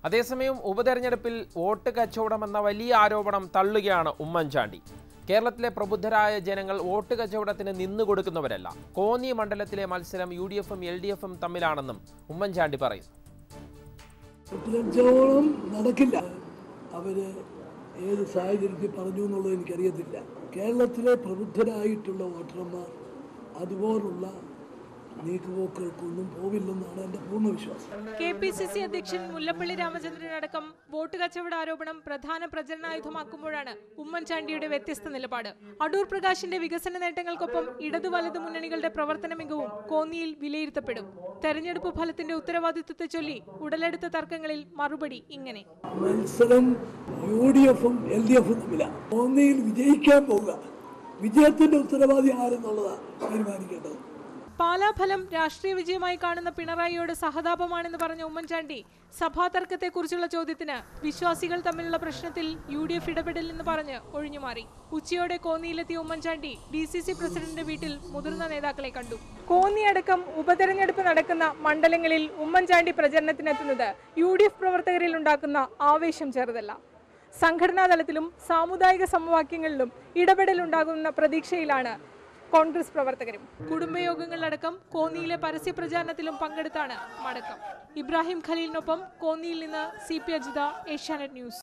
അതേസമയം ഉപതെരഞ്ഞെടുപ്പിൽ വോട്ട് കച്ചവടമെന്ന വലിയ ആരോപണം തള്ളുകയാണ് ഉമ്മൻചാണ്ടി കേരളത്തിലെ പ്രബുദ്ധരായ ജനങ്ങൾ വോട്ട് കച്ചവടത്തിന് നിന്നുകൊടുക്കുന്നവരല്ല കോന്നി മണ്ഡലത്തിലെ മത്സരം യു ഡി എഫും എൽ ഡി എഫും തമ്മിലാണെന്നും ഉമ്മൻചാണ്ടി പറയുന്നു കച്ചവടം നടക്കില്ല അവര് ഏത് സാഹചര്യത്തിൽ പറഞ്ഞു എന്നുള്ളത് എനിക്കറിയത്തില്ല കേരളത്തിലെ പ്രബുദ്ധരായിട്ടുള്ള വോട്ടർമാർ അതുപോലുള്ള നീക്കുപോക്കുകൾക്കൊന്നും പോവില്ലെന്നാണ് എൻ്റെ പൂർണ്ണ വിശ്വാസം കെ പി സി സി അധ്യക്ഷൻ മുല്ലപ്പള്ളി രാമചന്ദ്രൻ അടക്കം വോട്ട് കച്ചവട ആരോപണം പ്രധാന പ്രചരണായുധമാക്കുമ്പോഴാണ് ഉമ്മൻചാണ്ടിയുടെ വ്യത്യസ്ത നിലപാട് അടൂർ പ്രകാശിന്റെ വികസന നേട്ടങ്ങൾക്കൊപ്പം ഇടതു വലതു മുന്നണികളുടെ പ്രവർത്തന മികവും കോന്നിയിൽ വിലയിരുത്തപ്പെടും തെരഞ്ഞെടുപ്പ് ഫലത്തിന്റെ ഉത്തരവാദിത്വത്തെ ചൊല്ലി ഉടലെടുത്ത തർക്കങ്ങളിൽ മറുപടി ഇങ്ങനെ മത്സരം യു ഡി എഫും എൽ ഡി എഫും തമ്മിലാണ് ഒന്നിയിൽ വിജയിക്കാൻ പോവുക വിജയത്തിന്റെ ഉത്തരവാദി ആരെന്നുള്ളതാണ് തീരുമാനിക്കേണ്ടത് പാലാ ഫലം രാഷ്ട്രീയ വിജയമായി കാണുന്ന പിണറായിയോട് സഹതാപമാണെന്ന് പറഞ്ഞ ഉമ്മൻചാണ്ടി സഭാ തർക്കത്തെക്കുറിച്ചുള്ള ചോദ്യത്തിന് വിശ്വാസികൾ തമ്മിലുള്ള പ്രശ്നത്തിൽ യു ഡി എഫ് ഇടപെടില്ലെന്ന് പറഞ്ഞ് ഒഴിഞ്ഞുമാറി ഉച്ചയോടെ കോന്നിയിലെത്തിയ Oommen Chandy D C C president വീട്ടിൽ മുതിർന്ന നേതാക്കളെ കണ്ടു കോന്നി അടക്കം ഉപതെരഞ്ഞെടുപ്പ് നടക്കുന്ന മണ്ഡലങ്ങളിൽ ഉമ്മൻചാണ്ടി പ്രചരണത്തിനെത്തുന്നത് യു ഡി എഫ് പ്രവർത്തകരിൽ ഉണ്ടാക്കുന്ന ആവേശം ചെറുതല്ല സംഘടനാ തലത്തിലും സാമുദായിക സമവാക്യങ്ങളിലും ഇടപെടലുണ്ടാകുന്ന പ്രതീക്ഷയിലാണ് കോൺഗ്രസ് പ്രവർത്തകരും കുടുംബയോഗങ്ങളിലടക്കം കോന്നിയിലെ പരസ്യ പ്രചാരണത്തിലും പങ്കെടുത്താണ് മടക്കം ഇബ്രാഹിം ഖലീലിനൊപ്പം കോന്നിയിൽ നിന്ന് C P Ajitha Asianet news